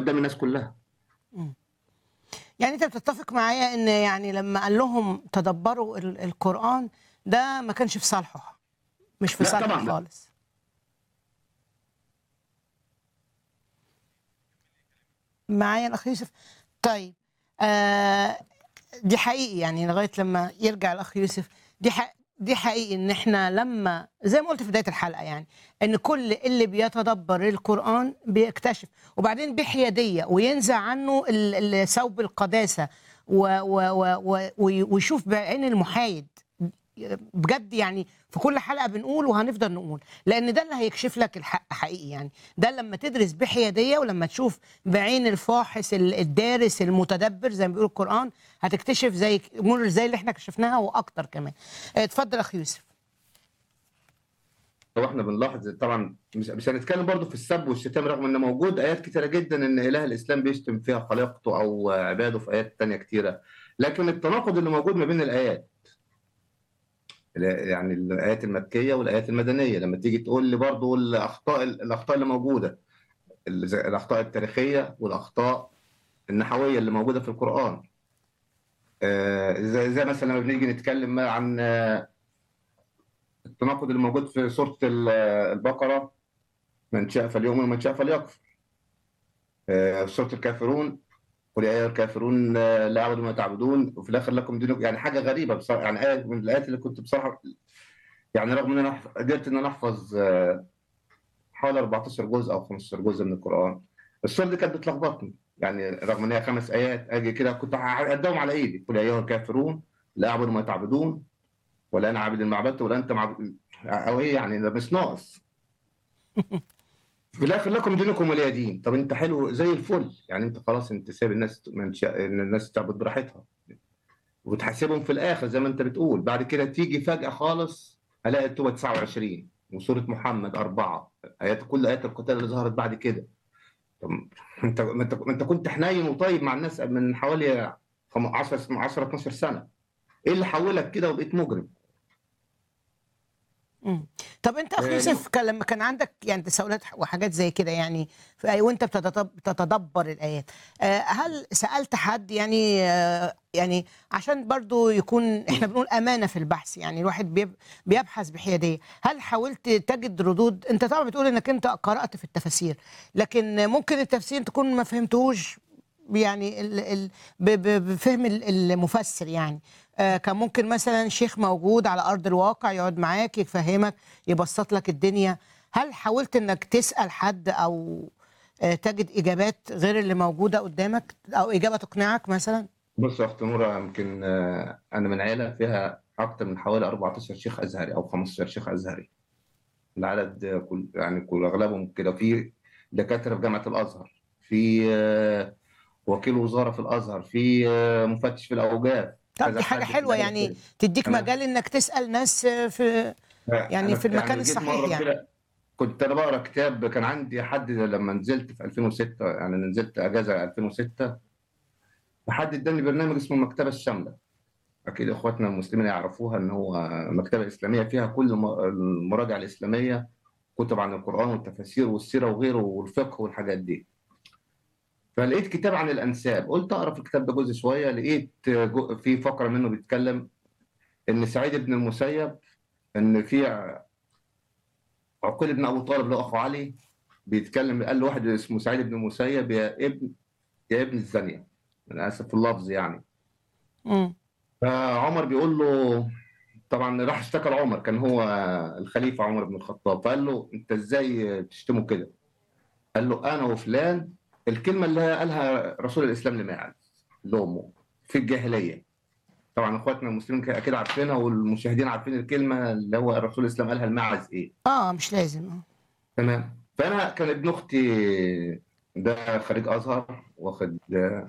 قدام الناس كلها يعني انت بتتفق معايا ان يعني لما قال لهم تدبروا ال- القرآن ده ما كانش في صالحه مش في لا صالحه طبعاً لا. خالص معايا الاخ يوسف طيب آه دي حقيقي يعني لغايه لما يرجع الاخ يوسف دي حق دي حقيقي ان احنا لما زي ما قلت في بدايه الحلقه يعني ان كل اللي بيتدبر القران بيكتشف وبعدين بحياديه وينزع عنه ال- ال- ثوب القداسه و- و- و- و- وي- ويشوف بعين المحايد بجد يعني في كل حلقه بنقول وهنفضل نقول لان ده اللي هيكشف لك الحق حقيقي يعني ده لما تدرس بحياديه ولما تشوف بعين الفاحص ال- الدارس المتدبر زي ما بيقول القران هتكتشف زي امور زي اللي احنا كشفناها واكتر كمان اه، اتفضل اخ يوسف هو احنا بنلاحظ طبعا مش, مش هنتكلم برضو في السب والشتام رغم ان موجود ايات كتيره جدا ان اله الاسلام بيشتم فيها خليقته او عباده في ايات تانية كتيره لكن التناقض اللي موجود ما بين الايات يعني الايات المكيه والايات المدنيه لما تيجي تقول لي برضو الاخطاء الاخطاء اللي موجوده ال- زي الاخطاء التاريخيه والاخطاء النحويه اللي موجوده في القران آه، زي زي مثلا لما بنيجي نتكلم عن آه، التناقض اللي موجود في سوره ال- البقره من شاء فليؤمن ومن شاء فليكفر آه، سوره الكافرون قل يا ايها الكافرون آه، لا اعبد ما تعبدون وفي الاخر لكم دينكم يعني حاجه غريبه بصراحه يعني ايه من الايات اللي كنت بصراحه يعني رغم ان انا أحف- قدرت ان انا احفظ آه، حوالي 14 جزء او 15 جزء من القران السوره دي كانت بتلخبطني يعني رغم ان هي خمس ايات اجي كده كنت هقدمهم على ايدي قل يا ايها الكافرون لا اعبد ما تعبدون ولا انا عابد ما عبدت ولا انت معبد او ايه يعني ده مش ناقص في الاخر لكم دينكم ولي دين طب انت حلو زي الفل يعني انت خلاص انت سايب الناس من شاء ان الناس تعبد براحتها وتحاسبهم في الاخر زي ما انت بتقول بعد كده تيجي فجاه خالص الاقي التوبه 29 وسوره محمد أربعة ايات كل ايات القتال اللي ظهرت بعد كده طب انت ما انت ما انت كنت حنين وطيب مع الناس من حوالي 10 10 12 سنه ايه اللي حولك كده وبقيت مجرم مم. طب انت اخ آه، يوسف كان لما كان عندك يعني تساؤلات وحاجات زي كده يعني في وانت بتتدب- بتتدبر الايات آه، هل سالت حد يعني آه، يعني عشان برضو يكون احنا بنقول امانه في البحث يعني الواحد بيب- بيبحث بحياديه هل حاولت تجد ردود انت طبعا بتقول انك انت قرات في التفاسير لكن ممكن التفسير تكون ما فهمتوش يعني ال ال ب- ب- بفهم ال- المفسر يعني آه، كان ممكن مثلا شيخ موجود على ارض الواقع يقعد معاك يفهمك يبسط لك الدنيا هل حاولت انك تسال حد او آه، تجد اجابات غير اللي موجوده قدامك او اجابه تقنعك مثلا بص يا اخت نوره يمكن آه، انا من عيله فيها اكتر من حوالي 14 شيخ ازهري او 15 شيخ ازهري العدد آه، كل يعني كل اغلبهم كده في دكاتره في جامعه الازهر في آه، وكيل وزاره في الازهر في آه، مفتش في الاوقاف طب كذا دي حاجه حد حلوه كده. يعني تديك تمام. مجال انك تسال ناس آه، في يعني أنا في المكان جيت الصحيح مرة يعني. كده كنت انا بقرا كتاب كان عندي حد لما نزلت في 2006 يعني أنا نزلت اجازه 2006 فحد اداني برنامج اسمه المكتبه الشامله اكيد اخواتنا المسلمين يعرفوها ان هو مكتبه اسلاميه فيها كل الم- المراجع الاسلاميه كتب عن القران والتفاسير والسيره وغيره والفقه والحاجات دي فلقيت كتاب عن الانساب قلت اقرا في الكتاب ده جزء شويه لقيت جو- في فقره منه بيتكلم ان سعيد بن المسيب ان في عقيل بن ابو طالب له اخو علي بيتكلم قال له واحد اسمه سعيد بن المسيب يا ابن يا ابن الزانيه انا اسف في اللفظ يعني مم. فعمر بيقول له طبعا راح اشتكى لعمر كان هو الخليفه عمر بن الخطاب فقال له انت ازاي تشتمه كده؟ قال له انا وفلان الكلمه اللي قالها رسول الاسلام لماعز لامه في الجاهليه طبعا اخواتنا المسلمين كده اكيد عارفينها والمشاهدين عارفين الكلمه اللي هو الرسول الاسلام قالها لماعز ايه اه مش لازم آه. تمام فانا كان ابن اختي ده خريج ازهر واخد آه،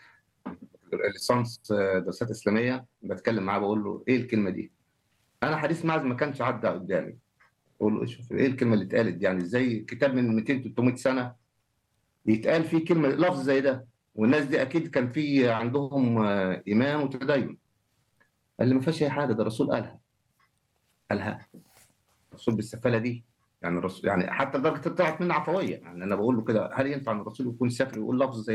ليسانس آه، دراسات اسلاميه بتكلم معاه بقول له ايه الكلمه دي؟ انا حديث معز ما كانش عدى قدامي بقول له شوف ايه الكلمه اللي اتقالت دي يعني ازاي كتاب من 200 300 سنه يتقال فيه كلمه لفظ زي ده والناس دي اكيد كان في عندهم آه، ايمان وتدين قال لي ما فيهاش اي حاجه ده الرسول قالها قالها الرسول بالسفاله دي يعني الرسول يعني حتى لدرجه طلعت منه عفويه يعني انا بقول له كده هل ينفع ان الرسول يكون سافر ويقول لفظ زي